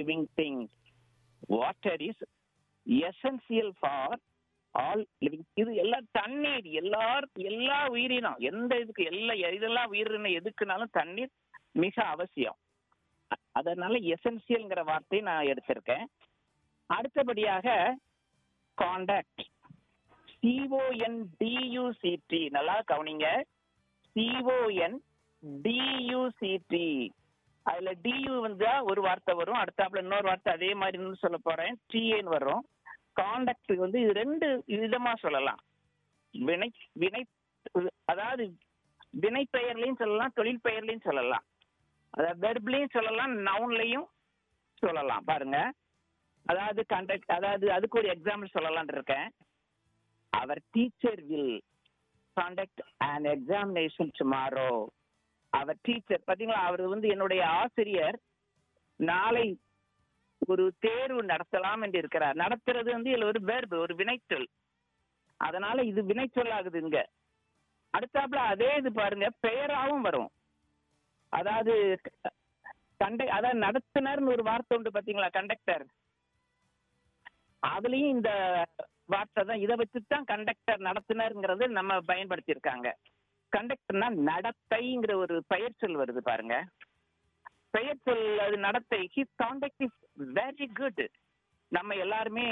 living things water is essential for all living இது எல்லாம் தண்ணீர் எல்லாருக்கும் எல்லா உயிரினம் எந்த இதுக்கு எல்லா இதெல்லாம் உயிரினம் எதுக்குனாலும் தண்ணீர் மிக அவசியம் அ- அதனால எசென்சியல்ங்கிற வார்த்தையை நான் எடுத்திருக்கேன் அடுத்தபடியாக காண்டாக்ட் சிஓஎன் டியூசிடி நல்லா கவனிங்க சிஓஎன் டியூசிடி அதுல டியூ வந்தா ஒரு வார்த்தை வரும் அடுத்தாப்புல இன்னொரு வார்த்தை அதே மாதிரி இன்னும் சொல்ல போறேன் டிஏன்னு வரும் காண்டாக்ட் வந்து இது ரெண்டு விதமா சொல்லலாம் வினை வினை அதாவது வினை பெயர்லையும் சொல்லலாம் தொழில் பெயர்லையும் சொல்லலாம் அதாவது வெர்ப்லையும் சொல்லலாம் நவுன்லையும் சொல்லலாம் பாருங்க அதாவது கான்டாக்ட் அதாவது அதுக்கு ஒரு எக்ஸாம்பிள் சொல்லலாம்னு இருக்கேன் அவர் teacher will conduct and examination tomorrow அவர் டீச்சர் பாத்தீங்களா அவர் வந்து என்னுடைய ஆசிரியர் நாளை ஒரு தேர்வு நடத்தலாம் என்று இருக்கிறார் நடத்துறது வந்து இதுல ஒரு verb ஒரு வினைச்சொல் அதனால இது வினைச்சொல் ஆகுது இங்க அடுத்தாப்புல அதே இது பாருங்க பெயராவும் வரும் அதாவது கண்ட அதாவது நடத்துனர்னு ஒரு வார்த்தை உண்டு பாத்தீங்களா கண்டக்டர் அதுலயும் இந்த வார்த்தை தான் இதை வச்சு தான் கண்டக்டர் நடத்துனருங்கிறது நம்ம பயன்படுத்தியிருக்காங்க கண்டக்டர்னா நடத்தைங்கிற ஒரு பெயர் சொல் வருது பாருங்க பெயர் சொல் அது நடத்தை his conduct is very good நம்ம எல்லாருமே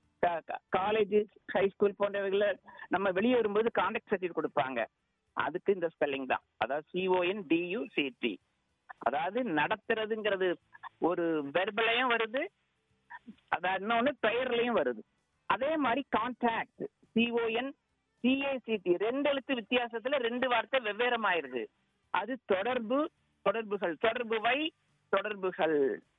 காலேஜ் ஹை ஸ்கூல் போன்றவைகள நம்ம வெளியே வரும்போது காண்டக்ட் சர்டிஃபிகேட் கொடுப்பாங்க அதுக்கு இந்த ஸ்பெல்லிங் தான் அதாவது சிஓஎன் டியூ சிடி அதாவது நடத்துறதுங்கிறது ஒரு வெர்பலையும் வருது அதான் இன்னொன்னு பெயர்லயும் வருது அதே மாதிரி கான்டாக்ட் சிஓஎன் சிஏசிடி ரெண்டு எழுத்து வித்தியாசத்துல ரெண்டு வார்த்தை வெவ்வேறமாயிருது அது தொடர்பு தொடர்புகள் தொடர்பு வை தொடர்புகள்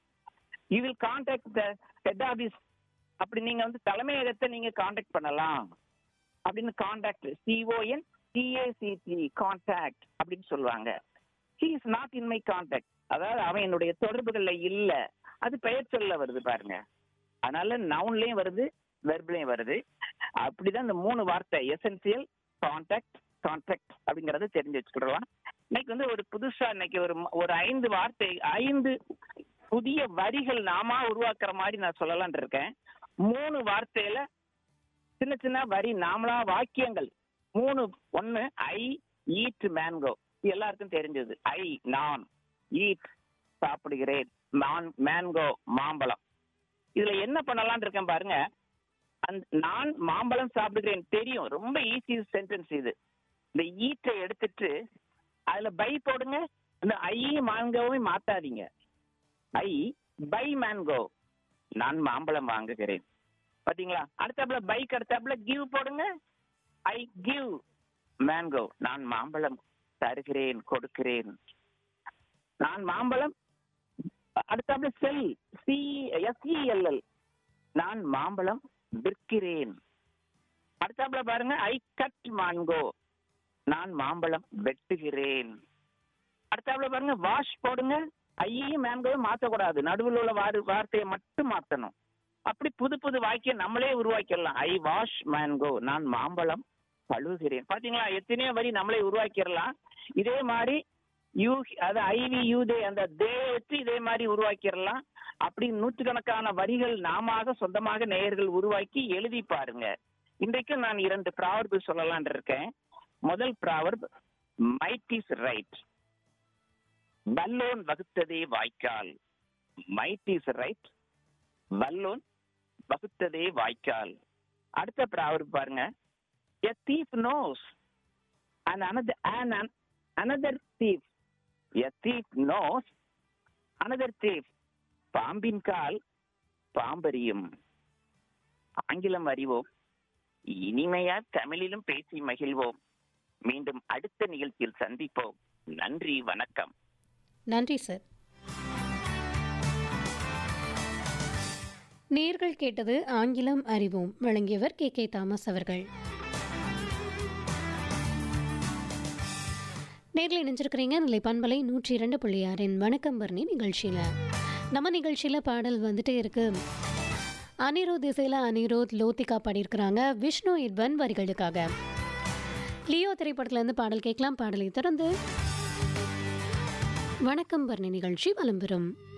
இதில் கான்டாக்ட் ஹெட் ஆபீஸ் அப்படி நீங்க வந்து தலைமையகத்தை நீங்க கான்டாக்ட் பண்ணலாம் அப்படின்னு கான்டாக்ட் சிஓஎன் சிஏசிடி கான்டாக்ட் அப்படின்னு சொல்லுவாங்க he is not in my contact அதாவது அவன் என்னுடைய தொடர்புகள்ல இல்ல அது பெயர் சொல்ல வருது பாருங்க அதனால நவுன்லயும் வருது வெர்ப்லயும் வருது அப்படிதான் இந்த மூணு வார்த்தை எசென்சியல் கான்டாக்ட் கான்டாக்ட் அப்படிங்கறத தெரிஞ்சு வச்சுக்கிடலாம் இன்னைக்கு வந்து ஒரு புதுசா இன்னைக்கு ஒரு ம- ஒரு ஐந்து வார்த்தை ஐந்து புதிய வரிகள் நாமா உருவாக்குற மாதிரி நான் சொல்லலாம்னு இருக்கேன் மூணு வார்த்தையில சின்ன சின்ன வரி நாமளா வாக்கியங்கள் மூணு ஒன்னு ஐ ஈட் மேங்கோ இது எல்லாருக்கும் தெரிஞ்சது ஐ நான் ஈட் சாப்பிடுகிறேன் நான் மேங்கோ மாம்பழம் இதுல என்ன பண்ணலாம்னு இருக்கேன் பாருங்க அந்த நான் மாம்பழம் சாப்பிடுகிறேன் தெரியும் ரொம்ப ஈஸி சென்டென்ஸ் இது இந்த ஈட்டை எடுத்துட்டு அதுல பை போடுங்க இந்த ஐ மாங்கோவையும் மாத்தாதீங்க ஐ பை மேங்கோ நான் மாம்பழம் வாங்குகிறேன் பாத்தீங்களா அடுத்தாப்புல பைக் அடுத்தாப்புல கிவ் போடுங்க ஐ கிவ் மேங்கோ நான் மாம்பழம் தருகிறேன் கொடுக்கிறேன் நான் மாம்பழம் அடுத்தாப்புல செல் சி எஸ்இஎல்எல் நான் மாம்பழம் விற்கிறேன் அடுத்தாப்புல பாருங்க ஐ கட் மாங்கோ நான் மாம்பழம் வெட்டுகிறேன் அடுத்தாப்புல பாருங்க வாஷ் போடுங்க ஐயையும் மேங்கோவும் மாத்தக்கூடாது நடுவில் உள்ள வார் வார்த்தையை மட்டும் மாத்தணும் அப்படி புது புது வாக்கியம் நம்மளே உருவாக்கிடலாம் ஐ வாஷ் மேங்கோ நான் மாம்பழம் கழுவுகிறேன் பாத்தீங்களா எத்தனையோ வரி நம்மளே உருவாக்கிடலாம் இதே மாதிரி யூ அது ஐவி யூ தே அந்த தே வச்சு இதே மாதிரி உருவாக்கிடலாம் அப்படி நூற்றுக்கணக்கான வரிகள் நாமாக சொந்தமாக நேயர்கள் உருவாக்கி எழுதி பாருங்க இன்றைக்கு நான் இரண்டு ப்ராவர்பு சொல்லலாம்னு இருக்கேன் முதல் ப்ராவர்ப் மைட் இஸ் ரைட் வல்லோன் வகுத்ததே வாய்க்கால் மைட் இஸ் ரைட் வல்லோன் வகுத்ததே வாய்க்கால் அடுத்த ப்ராவர்ப் பாருங்க எ thief knows and another and an, another thief a thief knows another thief பாம்பின் கால் பாம்பறியும் ஆங்கிலம் அறிவோம் இனிமையா தமிழிலும் பேசி மகிழ்வோம் மீண்டும் அடுத்த நிகழ்ச்சியில் சந்திப்போம் நன்றி வணக்கம் நன்றி சார் நேர்கள் கேட்டது ஆங்கிலம் அறிவோம் வழங்கியவர் கே கே தாமஸ் அவர்கள் நேரில் இணைஞ்சிருக்கிறீங்க நிலை பண்பலை நூற்றி இரண்டு புள்ளி ஆறின் வணக்கம் பரணி நிகழ்ச்சியில் நம்ம நிகழ்ச்சியில் பாடல் வந்துட்டே இருக்கு அனிருத் இசையில் அனிருத் லோத்திகா பாடியிருக்கிறாங்க விஷ்ணு இட்வன் வரிகளுக்காக லியோ திரைப்படத்துலேருந்து பாடல் கேட்கலாம் பாடலை தொடர்ந்து வணக்கம் பரணி நிகழ்ச்சி வலம் பெறும்